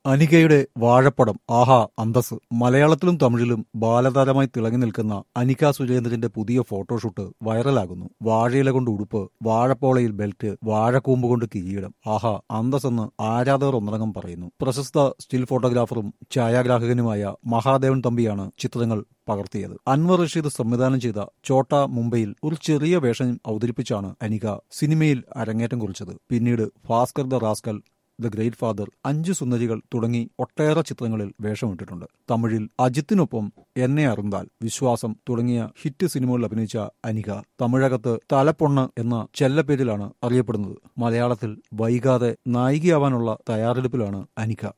അനികയുടെ വാഴപ്പടം ആഹാ അന്തസ് മലയാളത്തിലും തമിഴിലും ബാലതാരമായി തിളങ്ങി നിൽക്കുന്ന അനിക സുരേന്ദ്രന്റെ പുതിയ ഫോട്ടോഷൂട്ട് വൈറലാകുന്നു വാഴയില കൊണ്ട് ഉടുപ്പ് വാഴപ്പോളയിൽ ബെൽറ്റ് വാഴക്കൂമ്പ് കൊണ്ട് കിരീടം ആഹാ അന്തസ് എന്ന് ആരാധകർ ഒന്നടങ്കം പറയുന്നു പ്രശസ്ത സ്റ്റിൽ ഫോട്ടോഗ്രാഫറും ഛായാഗ്രാഹകനുമായ മഹാദേവൻ തമ്പിയാണ് ചിത്രങ്ങൾ പകർത്തിയത് അൻവർ റഷീദ് സംവിധാനം ചെയ്ത ചോട്ട മുംബൈയിൽ ഒരു ചെറിയ വേഷം അവതരിപ്പിച്ചാണ് അനിക സിനിമയിൽ അരങ്ങേറ്റം കുറിച്ചത് പിന്നീട് Bhaskar the rascal the great father അഞ്ചു സുന്ദരികൾ തുടങ്ങി ഒട്ടേറെ ചിത്രങ്ങളിൽ വേഷമിട്ടിട്ടുണ്ട് തമിഴിൽ അജിത്തിനൊപ്പം എന്നെ അറുന്താൽ വിശ്വാസം തുടങ്ങിയ ഹിറ്റ് സിനിമകളിൽ അഭിനയിച്ച അനിക തമിഴകത്ത് തലപ്പൊണ്ണ് എന്ന ചെല്ലപ്പേരിലാണ് അറിയപ്പെടുന്നത് മലയാളത്തിൽ വൈകാതെ നായികയാവാനുള്ള തയ്യാറെടുപ്പിലാണ് അനിക